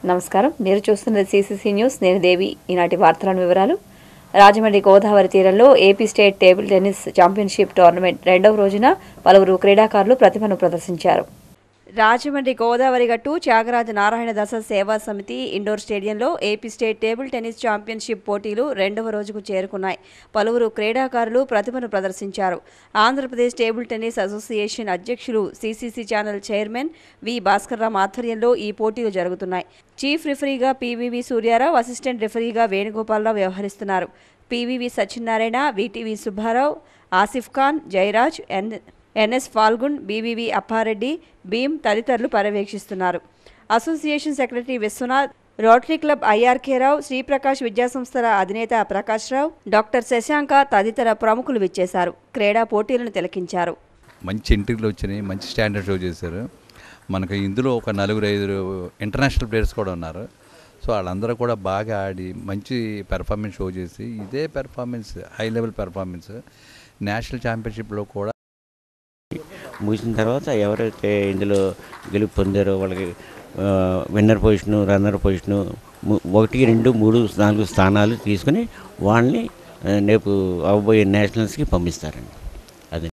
నమస్కారం మీరు చూస్తున్నది సీసీసీ న్యూస్ నేను దేవి ఈనాటి వార్తలను వివరాలు రాజమండ్రి గోదావరి తీరంలో AP state table tennis championship tournament రెండవ రోజున పలువురు క్రీడాకారులు ప్రతిభను ప్రదర్శించారు రాజమండ్రి గోదావరి గట్టు త్యాగరాజ నారాయణ దశ సేవా సమితి ఇండోర్ స్టేడియంలో AP state table tennis championship పోటీలు రెండవ రోజుకు చేరుకున్నాయి పలువురు క్రీడాకారులు ప్రతిభను ప్రదర్శించారు ఆంధ్రప్రదేశ్ టేబుల్ టెన్నిస్ అసోసియేషన్ అధ్యక్షులు CCC channel chairman V Bhaskarram ఆధ్వర్యంలో ఈ పోటీలు జరుగుతున్నాయి చీఫ్ రిఫరీగా పీవీవి సూర్యారావు అసిస్టెంట్ రిఫరీగా వేణుగోపాలరావు వ్యవహరిస్తున్నారు PVV Satyanarayana VTV Subbarao Asif Khan Jayaraj N NS Phalgun BVV Appareddy Bhim తదితరులు పర్యవేక్షిస్తున్నారు association secretary Viswanath rotary club IRK Rao Sriprakash విద్యాసంస్థల అధినేత ప్రకాష్ రావు డాక్టర్ శశాంక తదితర ప్రముఖులు విచ్చేశారు క్రీడా పోటీలను తిలకించారు మంచి ఎంట్రీలు వచ్చినాయి మంచి స్టాండర్డ్ షో చేశారు మనకు ఇందులో ఒక నలుగురు ఐదుగురు ఇంటర్నేషనల్ ప్లేయర్స్ కూడా ఉన్నారు సో వాళ్ళందరూ కూడా బాగా ఆడి మంచి పెర్ఫార్మెన్స్ షో చేసి ఇదే performance high level performance national ఛాంపియన్షిప్లో కూడా ముగిసిన తర్వాత ఎవరైతే ఇందులో గెలుపు పొందారో వాళ్ళకి ఆ, విన్నర్ పొజిషను రన్నర్ పొజిషను ము- ఒకటి రెండు మూడు నాలుగు స్థానాలు తీసుకుని వాళ్ళని ఆ, రేపు అవబోయే నేషనల్స్కి పంపిస్తారండి అది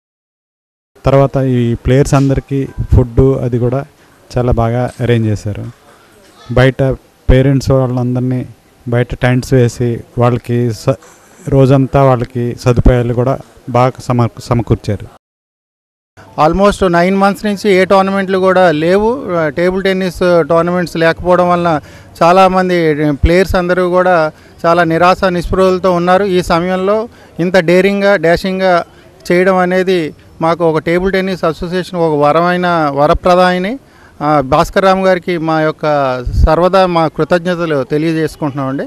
తర్వాత ఈ ప్లేయర్స్ అందరికీ ఫుడ్ అది కూడా చాలా బాగా అరేంజ్ చేశారు బయట పేరెంట్స్ వాళ్ళందరినీ బయట టెంట్స్ వేసి వాళ్ళకి స రోజంతా వాళ్ళకి సదుపాయాలు కూడా బాగా సమ సమకూర్చారు ఆల్మోస్ట్ నైన్ మంత్స్ నుంచి ఏ టోర్నమెంట్లు కూడా లేవు టేబుల్ టెన్నిస్ టోర్నమెంట్స్ లేకపోవడం వలన చాలామంది ప్లేయర్స్ అందరూ కూడా చాలా నిరాశ నిస్పృహలతో ఉన్నారు ఈ సమయంలో ఇంత డేరింగ్గా డాషింగ్గా చేయడం అనేది మాకు ఒక టేబుల్ టెన్నిస్ అసోసియేషన్ ఒక వరమైన వరప్రదాయని ఆ, భాస్కర్ రామ్ గారికి మా యొక్క సర్వదా మా కృతజ్ఞతలు తెలియజేసుకుంటున్నామండి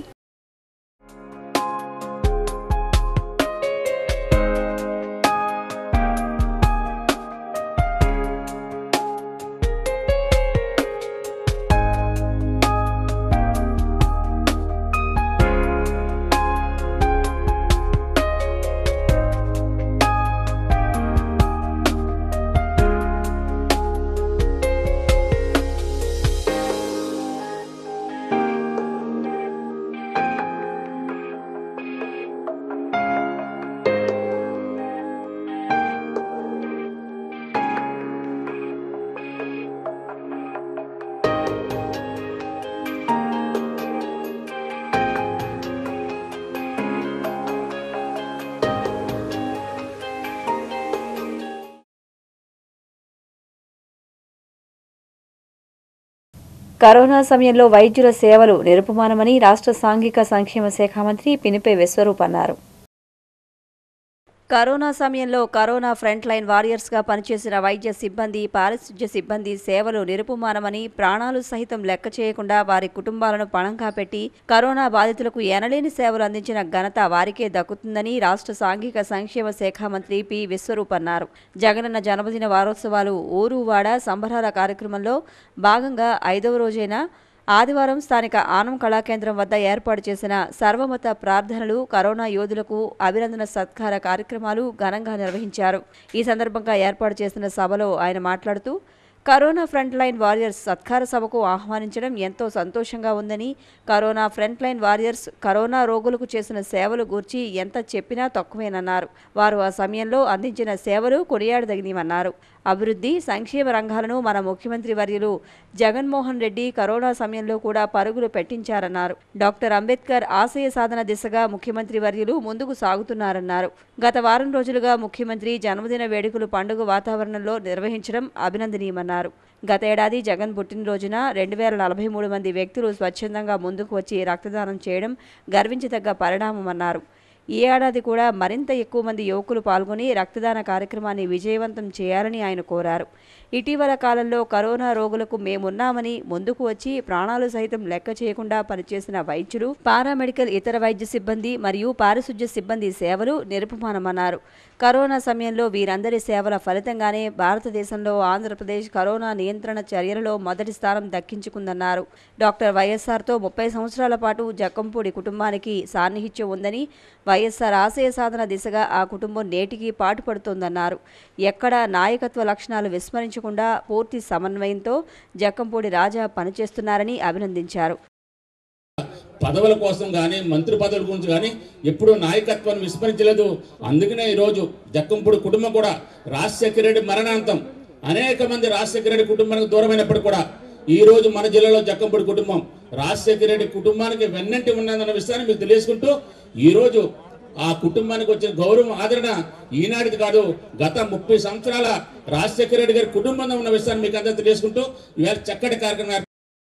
కరోనా సమయంలో వైద్యుల సేవలు నిరుపమానమని రాష్ట్ర సాంఘిక సంక్షేమ శాఖ మంత్రి పినిపే విశ్వరూప్ అన్నారు కరోనా సమయంలో కరోనా ఫ్రంట్ లైన్ వారియర్స్గా పనిచేసిన వైద్య సిబ్బంది పారిశుధ్య సిబ్బంది సేవలు నిరుపమానమని ప్రాణాలు సహితం లెక్క చేయకుండా వారి కుటుంబాలను పణంగా పెట్టి కరోనా బాధితులకు ఎనలేని సేవలు అందించిన ఘనత వారికే దక్కుతుందని రాష్ట్ర సాంఘిక సంక్షేమ శాఖ మంత్రి పి విశ్వరూప్ అన్నారు జగనన్న జన్మదిన వారోత్సవాలు ఊరు వాడ సంబరాల కార్యక్రమంలో భాగంగా ఐదవ రోజైన ఆదివారం స్థానిక ఆనం కళాకేంద్రం వద్ద ఏర్పాటు చేసిన సర్వమత ప్రార్థనలు కరోనా యోధులకు అభినందన సత్కార కార్యక్రమాలు ఘనంగా నిర్వహించారు ఈ సందర్భంగా ఏర్పాటు చేసిన సభలో ఆయన మాట్లాడుతూ కరోనా ఫ్రంట్ లైన్ వారియర్స్ సత్కార సభకు ఆహ్వానించడం ఎంతో సంతోషంగా ఉందని corona front line warriors corona రోగులకు చేసిన సేవలు గూర్చి ఎంత చెప్పినా తక్కువేనన్నారు వారు ఆ సమయంలో అందించిన సేవలు కొనియాడదగినవన్నారు అభివృద్ధి సంక్షేమ రంగాలను మన ముఖ్యమంత్రి వర్యులు జగన్మోహన్ రెడ్డి కరోనా సమయంలో కూడా పరుగులు పెట్టించారన్నారు డాక్టర్ అంబేద్కర్ ఆశయ సాధన దిశగా ముఖ్యమంత్రి వర్యులు ముందుకు సాగుతున్నారన్నారు గత వారం రోజులుగా ముఖ్యమంత్రి జన్మదిన వేడుకలు పండుగ వాతావరణంలో నిర్వహించడం అభినందనీయమన్నారు గతేడాది జగన్ పుట్టినరోజున రెండు వేల నలభై మూడు మంది వ్యక్తులు స్వచ్ఛందంగా ముందుకు వచ్చి రక్తదానం చేయడం గర్వించదగ్గ పరిణామమన్నారు ఈ ఏడాది కూడా మరింత ఎక్కువ మంది యువకులు పాల్గొని రక్తదాన కార్యక్రమాన్ని విజయవంతం చేయాలని ఆయన కోరారు ఇటీవల కాలంలో కరోనా రోగులకు మేమున్నామని ముందుకు వచ్చి ప్రాణాలు సైతం లెక్క చేయకుండా పనిచేసిన వైద్యులు పారామెడికల్ ఇతర వైద్య సిబ్బంది మరియు పారిశుధ్య సిబ్బంది సేవలు నిరుపమానమన్నారు కరోనా సమయంలో వీరందరి సేవల ఫలితంగానే భారతదేశంలో ఆంధ్రప్రదేశ్ కరోనా నియంత్రణ చర్యలలో మొదటి స్థానం దక్కించుకుందన్నారు డాక్టర్ వైఎస్ఆర్తో ముప్పై సంవత్సరాల పాటు జక్కంపూడి కుటుంబానికి సాన్నిహిత్యం ఉందని వైఎస్ఆర్ ఆశయ సాధన దిశగా ఆ కుటుంబం నేటికి పాటుపడుతోందన్నారు ఎక్కడా నాయకత్వ లక్షణాలు విస్మరించకుండా తగ్గించకుండా పూర్తి సమన్వయంతో జక్కంపూడి రాజా పనిచేస్తున్నారని అభినందించారు పదవుల కోసం కానీ మంత్రి పదవుల గురించి కానీ ఎప్పుడూ నాయకత్వాన్ని విస్మరించలేదు అందుకనే ఈరోజు జక్కంపూడి కుటుంబం కూడా రాజశేఖర రెడ్డి మరణాంతం అనేక మంది రాజశేఖర రెడ్డి కుటుంబానికి దూరమైనప్పుడు కూడా ఈ రోజు మన జిల్లాలో జక్కంపూడి కుటుంబం రాజశేఖర రెడ్డి కుటుంబానికి వెన్నంటి ఉన్నదన్న విషయాన్ని మీకు తెలియజేసుకుంటూ ఈ రోజు ఆ కుటుంబానికి వచ్చిన గౌరవం ఆదరణ ఈనాటిది కాదు గత ముప్పై సంవత్సరాల రాజశేఖర రెడ్డి గారి కుటుంబంలో ఉన్న విషయాన్ని మీకు అందరూ తెలియజేసుకుంటూ ఇవాళ చక్కటి కార్యక్రమం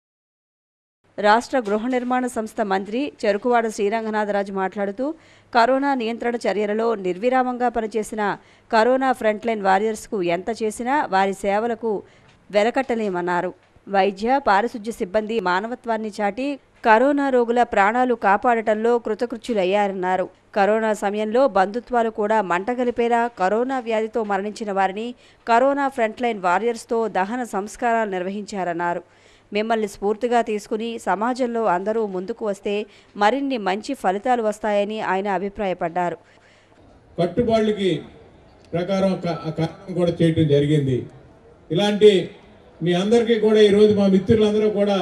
రాష్ట్ర గృహ నిర్మాణ సంస్థ మంత్రి చెరుకువాడ శ్రీరంగనాథరాజు మాట్లాడుతూ కరోనా నియంత్రణ చర్యలలో నిర్విరామంగా పనిచేసిన కరోనా ఫ్రంట్ లైన్ వారియర్స్కు ఎంత చేసినా వారి సేవలకు వెలకట్టలేమన్నారు వైద్య పారిశుధ్య సిబ్బంది మానవత్వాన్ని చాటి కరోనా రోగుల ప్రాణాలు కాపాడటంలో కృతకృత్యులయ్యారన్నారు కరోనా సమయంలో బంధుత్వాలు కూడా మంటగలిపేలా కరోనా వ్యాధితో మరణించిన వారిని కరోనా ఫ్రంట్ లైన్ వారియర్స్తో దహన సంస్కారాలు నిర్వహించారన్నారు మిమ్మల్ని స్ఫూర్తిగా తీసుకుని సమాజంలో అందరూ ముందుకు వస్తే మరిన్ని మంచి ఫలితాలు వస్తాయని ఆయన అభిప్రాయపడ్డారు కట్టుబాట్లకి ప్రకారం క- ఆ కార్యక్రమం కూడా చేయటం జరిగింది ఇలాంటి మీ అందరికీ కూడా ఈరోజు మా మిత్రులందరూ కూడా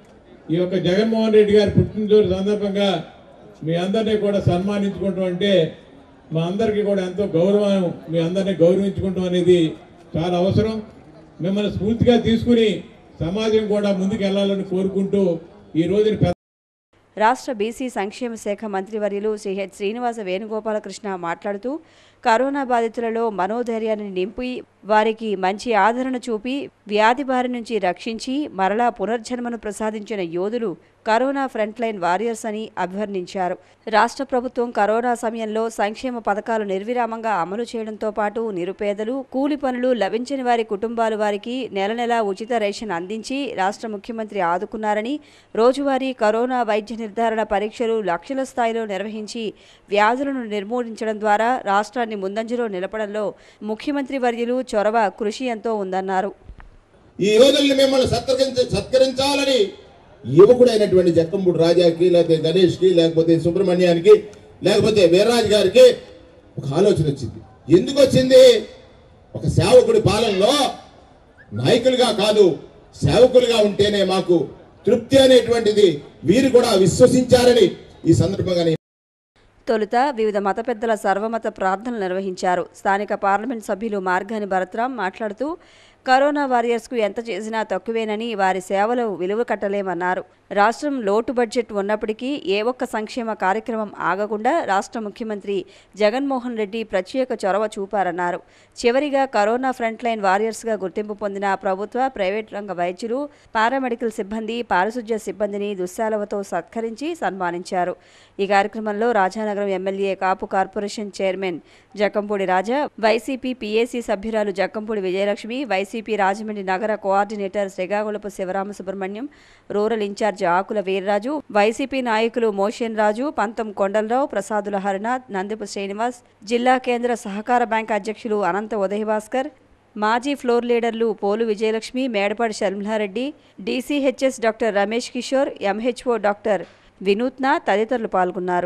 ఈ యొక్క జగన్మోహన్ రెడ్డి గారి పుట్టినరోజు సందర్భంగా మీ అందరినీ కూడా సన్మానించుకుంటాం అంటే మా అందరికీ కూడా ఎంతో గౌరవం మీ అందరినీ గౌరవించుకుంటాం అనేది చాలా అవసరం మిమ్మల్ని స్ఫూర్తిగా తీసుకుని సమాజం కూడా ముందుకు వెళ్ళాలని కోరుకుంటూ ఈ రోజున పెద్ద రాష్ట్ర బీసీ సంక్షేమ శాఖ మంత్రివర్యులు శ్రీ హెచ్ శ్రీనివాస వేణుగోపాలకృష్ణ మాట్లాడుతూ కరోనా బాధితులలో మనోధైర్యాన్ని నింపి వారికి మంచి ఆదరణ చూపి వ్యాధి బారి నుంచి రక్షించి మరలా పునర్జన్మను ప్రసాదించిన యోధులు కరోనా ఫ్రంట్ లైన్ వారియర్స్ అని అభివర్ణించారు రాష్ట్ర ప్రభుత్వం కరోనా సమయంలో సంక్షేమ పథకాలు నిర్విరామంగా అమలు చేయడంతో పాటు నిరుపేదలు కూలి పనులు లభించని వారి కుటుంబాలు వారికి నెల నెలా ఉచిత రేషన్ అందించి రాష్ట్ర ముఖ్యమంత్రి ఆదుకున్నారని రోజువారీ కరోనా వైద్య నిర్ధారణ పరీక్షలు లక్షల స్థాయిలో నిర్వహించి వ్యాధులను నిర్మూలించడం ద్వారా రాష్ట్రాన్ని ముందంజలో నిలపడంలో ముఖ్యమంత్రి వర్యులు చొరవ కృషి ఎంతో ఉందన్నారు ఈ రోజుల్ని మిమ్మల్ని సత్కరించ సత్కరించాలని యువకుడైనటువంటి జక్కంబుడు రాజాకి లేకపోతే గణేష్కి లేకపోతే సుబ్రహ్మణ్యానికి లేకపోతే వీర్రాజు గారికి ఒక ఆలోచన వచ్చింది ఎందుకు వచ్చింది ఒక సేవకుడి పాలనలో నాయకులుగా కాదు సేవకులుగా ఉంటేనే మాకు తృప్తి అనేటువంటిది వీరు కూడా విశ్వసించారని ఈ సందర్భంగా నేను తొలుత వివిధ మత పెద్దల సర్వమత ప్రార్థనలు నిర్వహించారు స్థానిక పార్లమెంట్ సభ్యులు మార్గాని భరత్రాం మాట్లాడుతూ కరోనా వారియర్స్కు ఎంత చేసినా తక్కువేనని వారి సేవలు విలువ కట్టలేమన్నారు రాష్ట్రం లోటు బడ్జెట్ ఉన్నప్పటికీ ఏ ఒక్క సంక్షేమ కార్యక్రమం ఆగకుండా రాష్ట్ర ముఖ్యమంత్రి జగన్మోహన్ రెడ్డి ప్రత్యేక చొరవ చూపారన్నారు చివరిగా కరోనా ఫ్రంట్ లైన్ వారియర్స్గా గుర్తింపు పొందిన ప్రభుత్వ ప్రైవేట్ రంగ వైద్యులు పారామెడికల్ సిబ్బంది పారిశుధ్య సిబ్బందిని దుశ్శాలవతో సత్కరించి సన్మానించారు ఈ కార్యక్రమంలో Rajanagaram MLA Kapu corporation chairman Jakkampudi Raja YCP PAC సభ్యురాలు జక్కంపూడి విజయలక్ష్మి వైసీపీ రాజమండ్రి నగర coordinator Srikakulapu Sivarama Subrahmanyam rural incharge Akula Veerraju YCP నాయకులు మోషన్ రాజు పంతం కొండలరావు ప్రసాదుల హరినాథ్ నందిపు శ్రీనివాస్ జిల్లా కేంద్ర సహకార బ్యాంక్ అధ్యక్షులు అనంత ఉదయభాస్కర్ మాజీ ఫ్లోర్ లీడర్లు Polu Vijayalakshmi Medapati Sharmilareddy DCHS doctor Ramesh Kishore MHO doctor Vinootna తదితరులు పాల్గొన్నారు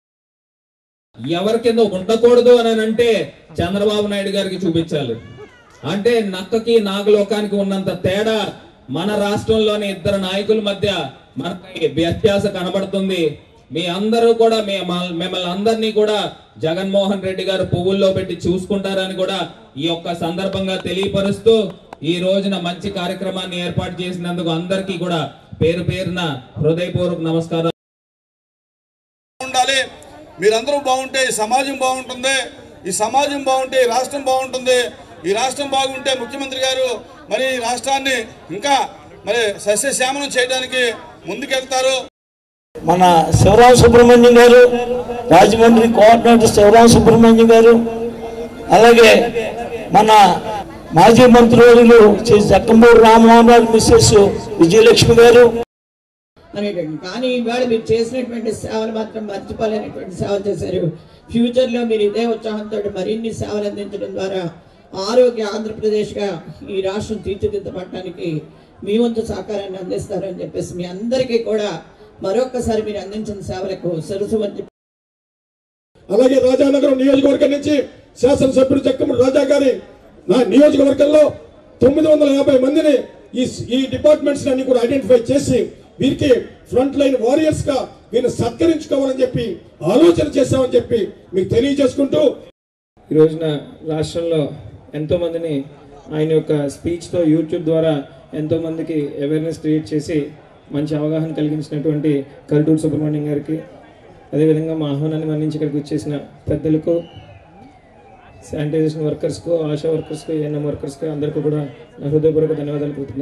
ఎవరి కింద ఉండకూడదు అని అంటే చంద్రబాబు నాయుడు గారికి చూపించాలి అంటే నక్కకి నాగలోకానికి ఉన్నంత తేడా మన రాష్ట్రంలోని ఇద్దరు నాయకుల మధ్య మనకి వ్యత్యాస కనబడుతుంది మీ అందరూ కూడా మీ మ- మిమ్మల్ని అందరినీ కూడా జగన్మోహన్ రెడ్డి గారు పువ్వుల్లో పెట్టి చూసుకుంటారని కూడా ఈ యొక్క సందర్భంగా తెలియపరుస్తూ ఈ రోజున మంచి కార్యక్రమాన్ని ఏర్పాటు చేసినందుకు అందరికీ కూడా పేరు పేరున హృదయపూర్వక నమస్కారం ఉండాలి మీరందరూ బాగుంటే ఈ సమాజం బాగుంటుంది ఈ సమాజం బాగుంటే ఈ రాష్ట్రం బాగుంటుంది ఈ రాష్ట్రం బాగుంటే ముఖ్యమంత్రి గారు మరి ఈ రాష్ట్రాన్ని ఇంకా మరి సస్యశ్యామలం చేయడానికి ముందుకెళ్తారు మన శివరామ సుబ్రహ్మణ్యం గారు రాజమండ్రి కోఆర్డినేటర్ శివరామ సుబ్రహ్మణ్యం గారు అలాగే మన మాజీ మంత్రివర్యులు శ్రీ జక్కంబూడి రామ్మోహన్ రావు మిస్సెస్ విజయలక్ష్మి గారు అనేటువంటి కానీ ఇవాళ మీరు చేసినటువంటి సేవలు మాత్రం మర్చిపోలేనటువంటి సేవలు చేశారు ఫ్యూచర్లో మీరు ఇదే ఉత్సాహంతో మరిన్ని సేవలు అందించడం ద్వారా ఆరోగ్య ఆంధ్రప్రదేశ్గా ఈ రాష్ట్రం తీర్చిదిద్దబడటానికి మీ వంతు సహకారాన్ని అందిస్తారని చెప్పేసి మీ అందరికీ కూడా మరొక్కసారి మీరు అందించిన సేవలకు సరసు వంటి అలాగే రాజానగరం నియోజకవర్గం నుంచి శాసనసభ్యుడు చక్కమూడి రాజా గారి నా నియోజకవర్గంలో తొమ్మిది వందల యాభై మందిని ఈ ఈ డిపార్ట్మెంట్స్ అన్ని కూడా ఐడెంటిఫై చేసి వీరికి ఫ్రంట్ లైన్ వారియర్స్ గా వీరిని సత్కరించుకోవాలని చెప్పి ఆలోచన చేశామని చెప్పి మీకు తెలియజేసుకుంటూ ఈ రోజున రాష్ట్రంలో ఎంతోమందిని ఆయన యొక్క స్పీచ్తో యూట్యూబ్ ద్వారా ఎంతోమందికి అవేర్నెస్ క్రియేట్ చేసి మంచి అవగాహన కలిగించినటువంటి కల్టూరు సుబ్రహ్మణ్యం గారికి అదేవిధంగా మా ఆహ్వానాన్ని మన్నించి ఇక్కడికి వచ్చేసిన పెద్దలకు శానిటైజేషన్ వర్కర్స్కు ఆశా వర్కర్స్కు ఏఎన్ఎం వర్కర్స్కు అందరికీ కూడా నా హృదయపూర్వక ధన్యవాదాలు కృతజ్ఞతలు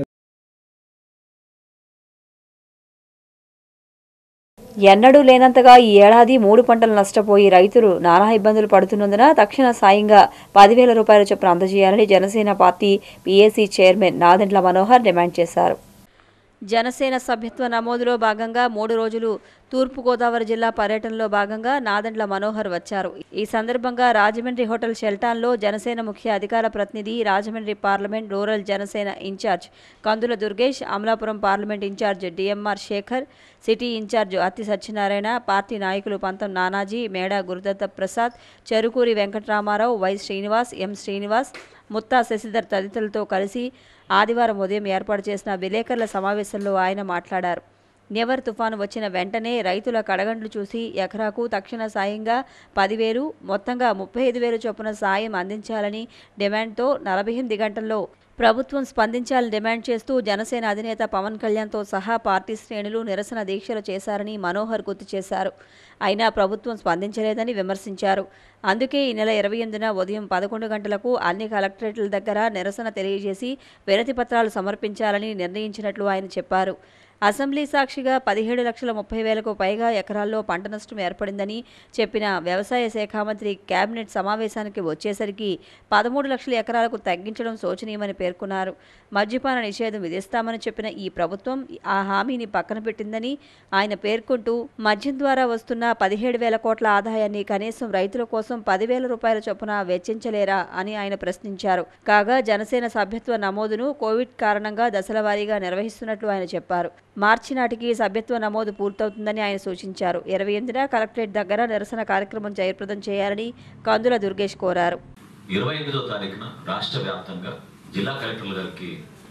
ఎన్నడూ లేనంతగా ఈ ఏడాది మూడు పంటలు నష్టపోయి రైతులు నానా ఇబ్బందులు పడుతున్నందున తక్షణ సాయంగా పదివేల రూపాయల చొప్పున అందజేయాలని Janasena party PAC chairman Nadendla Manohar demand చేశారు జనసేన సభ్యత్వ నమోదులో భాగంగా మూడు రోజులు తూర్పుగోదావరి జిల్లా పర్యటనలో భాగంగా నాదెండ్ల మనోహర్ వచ్చారు ఈ సందర్భంగా రాజమండ్రి హోటల్ షెల్టాన్లో జనసేన ముఖ్య అధికార ప్రతినిధి Rajahmundry parliament rural Janasena incharge Kandula Durgesh Amalapuram parliament incharge DMR Sekhar city incharge Atti Satyanarayana party నాయకులు పంతం నానాజీ మేడా గురుదత్త ప్రసాద్ చెరుకూరి వెంకటరామారావు వై శ్రీనివాస్ ఎం శ్రీనివాస్ ముత్తా శశిధర్ తదితరులతో కలిసి ఆదివారం ఉదయం ఏర్పాటు చేసిన విలేకరుల సమావేశంలో ఆయన మాట్లాడారు నెవర్ తుఫాను వచ్చిన వెంటనే రైతుల కడగండ్లు చూసి ఎకరాకు తక్షణ సాయంగా పదివేలు మొత్తంగా ముప్పై ఐదు వేలు చొప్పున సాయం అందించాలని డిమాండ్తో నలభై ఎనిమిది గంటల్లో ప్రభుత్వం స్పందించాలని డిమాండ్ చేస్తూ జనసేన అధినేత పవన్ కళ్యాణ్తో సహా పార్టీ శ్రేణులు నిరసన దీక్షలు చేశారని మనోహర్ గుర్తు చేశారు అయినా ప్రభుత్వం స్పందించలేదని విమర్శించారు అందుకే ఈ నెల ఇరవై ఎనిమిదిన ఉదయం పదకొండు గంటలకు అన్ని కలెక్టరేట్ల దగ్గర నిరసన తెలియజేసి వినతి పత్రాలు సమర్పించాలని నిర్ణయించినట్లు ఆయన చెప్పారు అసెంబ్లీ సాక్షిగా పదిహేడు లక్షల ముప్పై వేలకు పైగా ఎకరాల్లో పంట నష్టం ఏర్పడిందని చెప్పిన వ్యవసాయ శాఖ మంత్రి కేబినెట్ సమావేశానికి వచ్చేసరికి పదమూడు లక్షల ఎకరాలకు తగ్గించడం శోచనీయమని పేర్కొన్నారు మద్యపాన నిషేధం విధిస్తామని చెప్పిన ఈ ప్రభుత్వం ఆ హామీని పక్కన పెట్టిందని ఆయన పేర్కొంటూ మద్యం ద్వారా వస్తున్న పదిహేడు వేల కోట్ల ఆదాయాన్ని కనీసం రైతుల కోసం పదివేల రూపాయల చొప్పున వెచ్చించలేరా అని ఆయన ప్రశ్నించారు కాగా జనసేన సభ్యత్వ నమోదును కోవిడ్ కారణంగా దశల వారీగా నిర్వహిస్తున్నట్లు ఆయన చెప్పారు మార్చి నాటికి సభ్యత్వ నమోదు పూర్తవుతుందని ఆయన సూచించారు ఇరవై ఎనిమిదిన కలెక్టరేట్ దగ్గర నిరసన కార్యక్రమం జయప్రదం చేయాలని కందుల దుర్గేష్ కోరారు ఇరవై ఎనిమిదో తారీఖున రాష్ట్ర వ్యాప్తంగా జిల్లా కలెక్టర్ల గారికి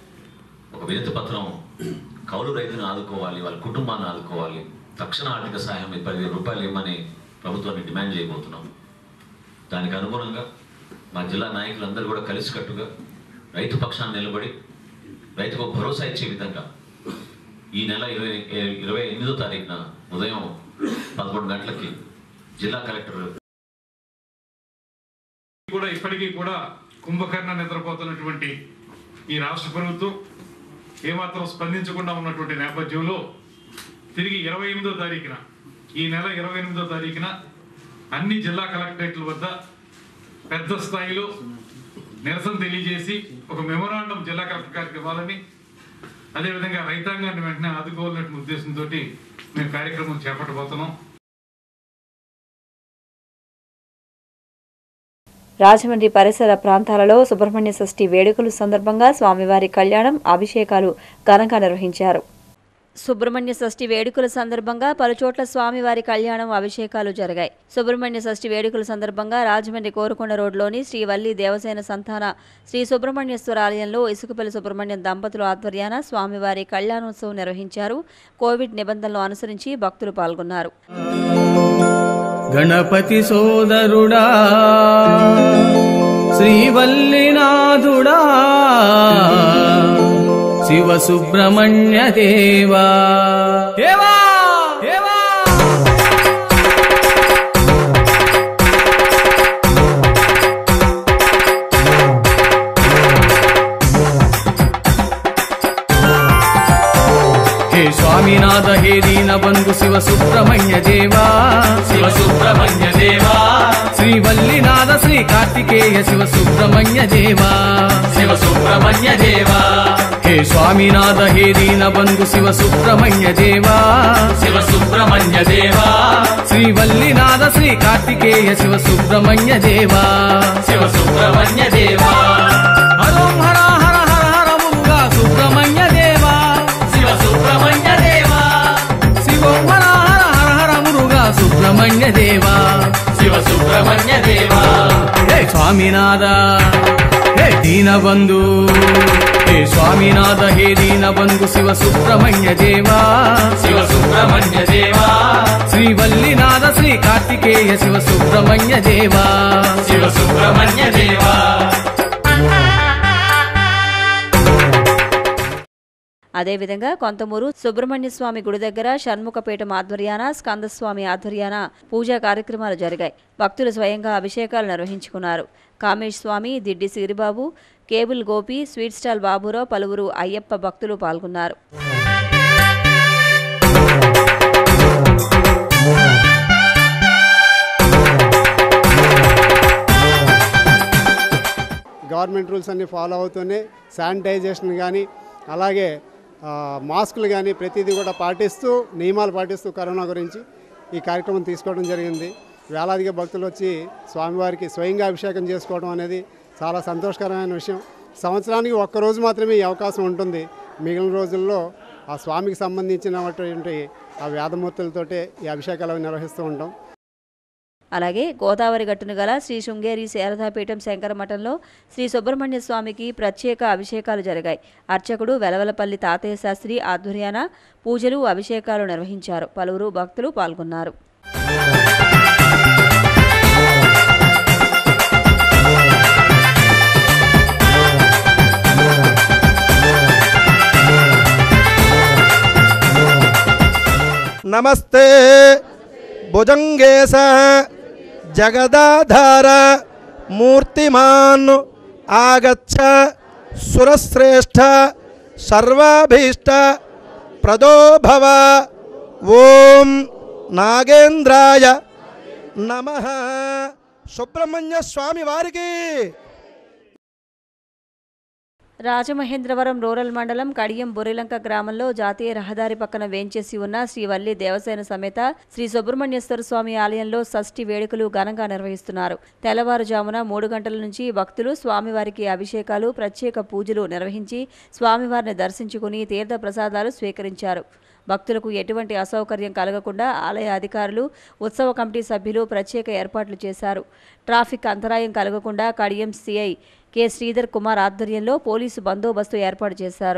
ఒక వినతి పత్రం కౌలు రైతును ఆదుకోవాలి వాళ్ళ కుటుంబాన్ని ఆదుకోవాలి తక్షణ ఆర్థిక సహాయం పదివేల రూపాయలు ఇవ్వమని ప్రభుత్వాన్ని డిమాండ్ చేయబోతున్నాం దానికి అనుగుణంగా మా జిల్లా నాయకులందరూ కూడా కలిసికట్టుగా రైతు పక్షాన్ని నిలబడి రైతుకు ఒక భరోసా ఇచ్చే విధంగా ఈ నెల ఇరవై ఇరవై ఎనిమిదో తారీఖున ఉదయం పదకొండు గంటలకి జిల్లా కలెక్టర్ కూడా ఇప్పటికీ కూడా కుంభకర్ణ నిద్రపోతున్నటువంటి ఈ రాష్ట్ర ప్రభుత్వం ఏమాత్రం స్పందించకుండా ఉన్నటువంటి నేపథ్యంలో తిరిగి ఇరవై ఎనిమిదో తారీఖున ఈ నెల ఇరవై ఎనిమిదో తారీఖున అన్ని జిల్లా కలెక్టరేట్ల వద్ద పెద్ద స్థాయిలో నిరసన తెలియజేసి ఒక మెమోరాండం జిల్లా కలెక్టర్ గారికి ఇవ్వాలని అదేవిధంగా రైతాంగాన్ని వెంటనే ఆదుకోవాలనే ఉద్దేశంతో మేము కార్యక్రమం చేపట్టబోతున్నాం రాజమండ్రి పరిసర ప్రాంతాలలో సుబ్రహ్మణ్య షష్ఠి వేడుకలు సందర్భంగా స్వామివారి కళ్యాణం అభిషేకాలు ఘనంగా నిర్వహించారు సుబ్రహ్మణ్య షష్ఠి వేడుకల సందర్భంగా పలుచోట్ల స్వామివారి కళ్యాణం అభిషేకాలు జరిగాయి సుబ్రహ్మణ్య షష్ఠి వేడుకల సందర్భంగా రాజమండ్రి కోరుకొండ రోడ్లోని శ్రీ వల్లి దేవసేన సంతాన శ్రీ సుబ్రహ్మణ్యేశ్వర ఆలయంలో ఇసుకపల్లి సుబ్రహ్మణ్యం దంపతుల ఆధ్వర్యాన స్వామివారి కళ్యాణోత్సవం నిర్వహించారు కోవిడ్ నిబంధనలు అనుసరించి భక్తులు పాల్గొన్నారు గణపతి సోదరుడా శ్రీవల్లినాథుడా శివ సుబ్రహ్మణ్య దేవా దేవా దేవా హే స్వామినాథ హే దీన బంధు శివ సుబ్రహ్మణ్య దేవా శివ సుబ్రహ్మణ్య దేవా శ్రీ వల్లినాథ శ్రీ కార్తికేయ శివ సుబ్రహ్మణ్య దేవా శివ సుబ్రహ్మణ్య దేవా హే స్వామినాథ హే దీన బంధు శివ సుబ్రహ్మణ్య దేవా శివ సుబ్రహ్మణ్య దేవా శ్రీ వల్లినాథ శ్రీ కార్తికేయ శివ సుబ్రహ్మణ్య దేవా శివ సుబ్రహ్మణ్య దేవా హరోం హర హర హర హర మురుగా సుబ్రహ్మణ్య దేవా శివ సుబ్రహ్మణ్య దేవా శివం హర హర హర హర మురుగా సుబ్రహ్మణ్య దేవా శివ సుబ్రహ్మణ్య దేవా హే స్వామినాథ హే దీనబంధు హే స్వామినాథ హే దీనబంధు శివ సుబ్రహ్మణ్య దేవా శివ సుబ్రహ్మణ్య దేవా శ్రీ వల్లినాథ శ్రీ కార్తికేయ శివ సుబ్రహ్మణ్య దేవా శివ సుబ్రహ్మణ్య దేవా అదేవిధంగా కొంతమూరు సుబ్రహ్మణ్య స్వామి గుడి దగ్గర షణ్ముఖపీఠం ఆధ్వర్యాన స్కందస్వామి ఆధ్వర్యాన పూజా కార్యక్రమాలు జరిగాయి భక్తులు స్వయంగా అభిషేకాలు నిర్వహించుకున్నారు Kamesh Swamy Diddi Siribabu cable Gopi sweet stall Baburao పలువురు అయ్యప్ప భక్తులు పాల్గొన్నారు గవర్నమెంట్ రూల్స్ అన్ని ఫాలో అవుతూనే శానిటైజేషన్ కానీ అలాగే ఆ, మాస్కులు కానీ ప్రతిదీ కూడా పాటిస్తూ నియమాలు పాటిస్తూ కరోనా గురించి ఈ కార్యక్రమం తీసుకోవడం జరిగింది వేలాదిగా భక్తులు వచ్చి స్వామివారికి స్వయంగా అభిషేకం చేసుకోవడం అనేది చాలా సంతోషకరమైన విషయం సంవత్సరానికి ఒక్కరోజు మాత్రమే ఈ అవకాశం ఉంటుంది మిగిలిన రోజుల్లో ఆ స్వామికి సంబంధించినటువంటి ఆ వేదమూర్తులతోటే ఈ అభిషేకాలు అవి నిర్వహిస్తూ ఉంటాం అలాగే గోదావరి గట్టును గల శ్రీ శృంగేరి శారదాపీఠం శంకరమఠంలో శ్రీ సుబ్రహ్మణ్య స్వామికి ప్రత్యేక అభిషేకాలు జరిగాయి అర్చకుడు వెలవలపల్లి తాతయ్య శాస్త్రి ఆధ్వర్యాన పూజలు అభిషేకాలు నిర్వహించారు పలువురు భక్తులు పాల్గొన్నారు నమస్తే భుజంగేశ జగదాధార మూర్తిమాన్ ఆగచ్చ సురశ్రేష్ఠ సర్వాభీష్ట ప్రదోభవ ఓం నాగేంద్రాయ నమ సుబ్రహ్మణ్య స్వామి వారికి రాజమహేంద్రవరం రూరల్ మండలం కడియం బురిలంక గ్రామంలో జాతీయ రహదారి పక్కన వేంచేసి ఉన్న శ్రీ వల్లి దేవసేన సమేత శ్రీ సుబ్రహ్మణ్యేశ్వర స్వామి ఆలయంలో షష్ఠి వేడుకలు ఘనంగా నిర్వహిస్తున్నారు తెల్లవారుజామున మూడు గంటల నుంచి భక్తులు స్వామివారికి అభిషేకాలు ప్రత్యేక పూజలు నిర్వహించి స్వామివారిని దర్శించుకుని తీర్థ ప్రసాదాలు స్వీకరించారు భక్తులకు ఎటువంటి అసౌకర్యం కలగకుండా ఆలయ అధికారులు ఉత్సవ కమిటీ సభ్యులు ప్రత్యేక ఏర్పాట్లు చేశారు ట్రాఫిక్ అంతరాయం కలగకుండా కడియం సిఐ కె శ్రీధర్ కుమార్ ఆధ్వర్యంలో పోలీసు బందోబస్తు ఏర్పాటు చేశారు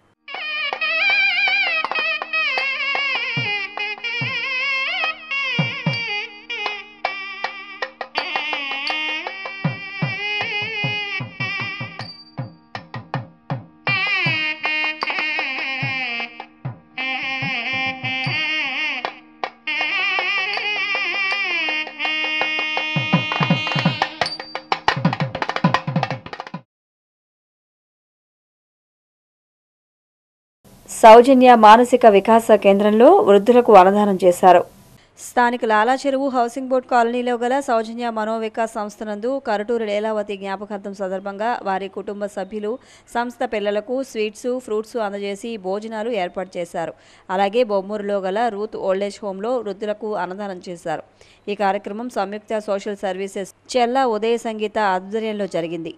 సౌజన్య మానసిక వికాస కేంద్రంలో వృద్ధులకు అన్నదానం చేశారు స్థానిక లాలా చెరువు హౌసింగ్ బోర్డ్ కాలనీలో గల సౌజన్య మనోవికాస్ సంస్థ నందు కరటూరు లీలావతి జ్ఞాపకార్థం సందర్భంగా వారి కుటుంబ సభ్యులు సంస్థ పిల్లలకు స్వీట్స్ ఫ్రూట్స్ అందజేసి భోజనాలు ఏర్పాటు చేశారు అలాగే బొమ్మూరులో గల రూత్ ఓల్డేజ్ హోంలో వృద్ధులకు అన్నదానం చేశారు ఈ కార్యక్రమం సంయుక్త సోషల్ సర్వీసెస్ చెల్ల ఉదయ సంగీత ఆధ్వర్యంలో జరిగింది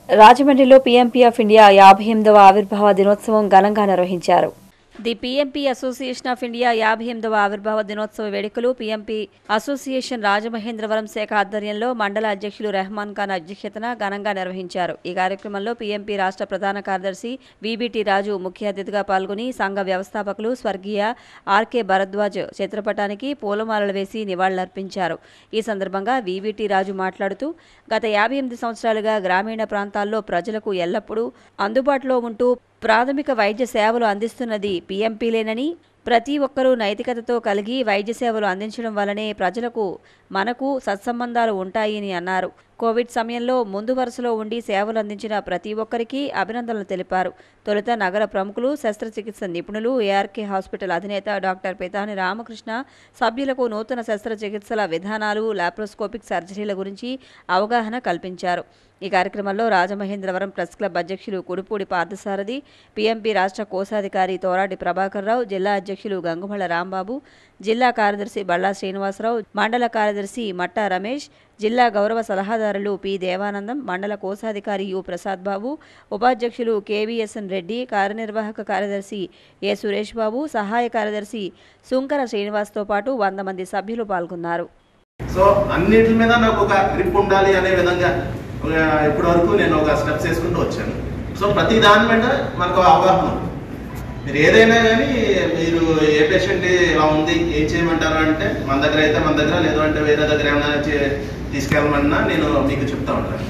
రాజమండ్రిలో పీఎంపీ ఆఫ్ ఇండియా యాభై ఎనిమిదవ ఆవిర్భావ దినోత్సవం ఘనంగా నిర్వహించారు the PMP association of India యాభై ఎనిమిదవ ఆవిర్భావ దినోత్సవ వేడుకలు పీఎంపీ అసోసియేషన్ రాజమహేంద్రవరం శాఖ ఆధ్వర్యంలో మండల అధ్యక్షులు రెహమాన్ ఖాన్ అధ్యక్షతన ఘనంగా నిర్వహించారు ఈ కార్యక్రమంలో పీఎంపీ రాష్ట్ర ప్రధాన కార్యదర్శి వీబీటీ రాజు ముఖ్య అతిథిగా పాల్గొని సంఘ వ్యవస్థాపకులు స్వర్గీయ ఆర్కే భరద్వాజ్ చిత్రపటానికి పూలమాలలు వేసి నివాళులర్పించారు ఈ సందర్భంగా వీబీటీ రాజు మాట్లాడుతూ గత యాభై ఎనిమిది సంవత్సరాలుగా గ్రామీణ ప్రాంతాల్లో ప్రజలకు ఎల్లప్పుడూ అందుబాటులో ఉంటూ ప్రాథమిక వైద్య సేవలు అందిస్తున్నది పీఎంపీలేనని ప్రతి ఒక్కరూ నైతికతతో కలిగి వైద్య సేవలు అందించడం వల్లనే ప్రజలకు మనకు సత్సంబంధాలు ఉంటాయని అన్నారు కోవిడ్ సమయంలో ముందు వరుసలో ఉండి సేవలు అందించిన ప్రతి ఒక్కరికి అభినందనలు తెలిపారు తొలుత నగర ప్రముఖులు శస్త్రచికిత్స నిపుణులు ఏఆర్కే హాస్పిటల్ అధినేత డాక్టర్ పితాని రామకృష్ణ సభ్యులకు నూతన శస్త్రచికిత్సల విధానాలు లాప్రోస్కోపిక్ సర్జరీల గురించి అవగాహన కల్పించారు ఈ కార్యక్రమంలో రాజమహేంద్రవరం ప్రెస్ క్లబ్ అధ్యక్షులు కుడుపూడి పార్థసారథి పీఎంపీ రాష్ట్ర కోశాధికారి తోరాటి ప్రభాకర్రావు జిల్లా అధ్యక్షులు గంగుమల రాంబాబు జిల్లా కార్యదర్శి బళ్ళా శ్రీనివాసరావు మండల కార్యదర్శి మట్టా రమేష్ జిల్లా గౌరవ సలహాదారులు పి దేవానందం మండల కోశాధికారి యు ప్రసాద్ బాబు ఉపాధ్యక్షులు కేవీఎస్ఎన్ రెడ్డి కార్యనిర్వాహక కార్యదర్శి ఏ సురేష్ బాబు సహాయ కార్యదర్శి సుంకర శ్రీనివాస్తో పాటు వంద మంది సభ్యులు పాల్గొన్నారు సో అన్నిటి మీద నాకు ఒక గ్రిప్ ఉండాలి అనే విధంగా ఇప్పటి వరకు నేను ఒక స్టెప్స్ వేసుకుంటూ వచ్చాను సో ప్రతి దాని మీద మనకు అవగాహన ఉంది. మీరు ఏదైనా కానీ మీరు ఏ పేషెంట్ ఇలా ఉంది ఏం చేయమంటారు అంటే మన దగ్గర అయితే మన దగ్గర లేదు అంటే వేరే దగ్గర ఏమైనా చే- తీసుకెళ్ళమన్నా నేను మీకు చెప్తా ఉంటాను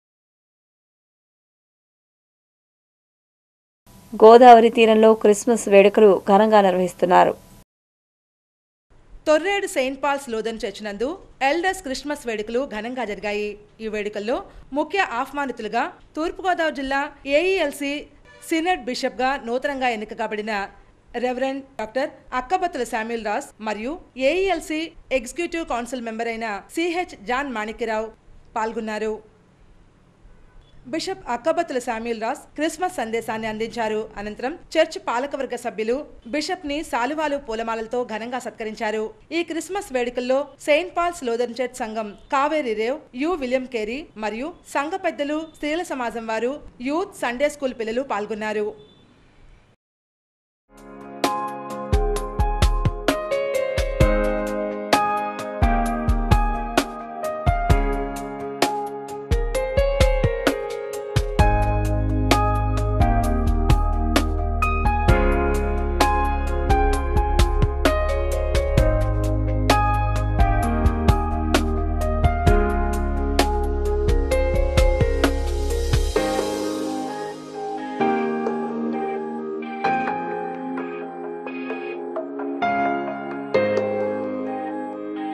గోదావరి తీరంలో క్రిస్మస్ వేడుకలు ఘనంగా నిర్వహిస్తున్నారు తొర్రేడు సెయింట్ పాల్స్ లోదన్ చర్చ్ నందు ఎల్డర్స్ క్రిస్మస్ వేడుకలు ఘనంగా జరిగాయి ఈ వేడుకల్లో ముఖ్య ఆహ్వానితులుగా తూర్పుగోదావరి జిల్లా ఏఈఎల్సి సినెట్ బిషప్గా నూతనంగా ఎన్నిక కాబడిన reverend doctor Akkabathula Samuel Das మరియు ఏఈఎల్సి ఎగ్జిక్యూటివ్ కౌన్సిల్ మెంబర్ అయిన సిహెచ్ జాన్ మాణిక్యరావు పాల్గొన్నారు bishop Akkabathula Samuel Das Christmas సందేశాన్ని అందించారు అనంతరం చర్చ్ పాలకవర్గ సభ్యులు బిషప్ ని సాలువాలు పూలమాలలతో ఘనంగా సత్కరించారు ఈ క్రిస్మస్ వేడుకల్లో సెయింట్ పాల్స్ లోదన్ చర్చ్ సంఘం Kaveri Rev U William Carey మరియు సంఘ పెద్దలు స్త్రీల సమాజం వారు యూత్ సండే స్కూల్ పిల్లలు పాల్గొన్నారు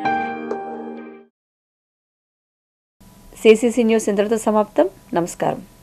సిసిసి న్యూస్ ఇంతటితో సమాప్తం నమస్కారం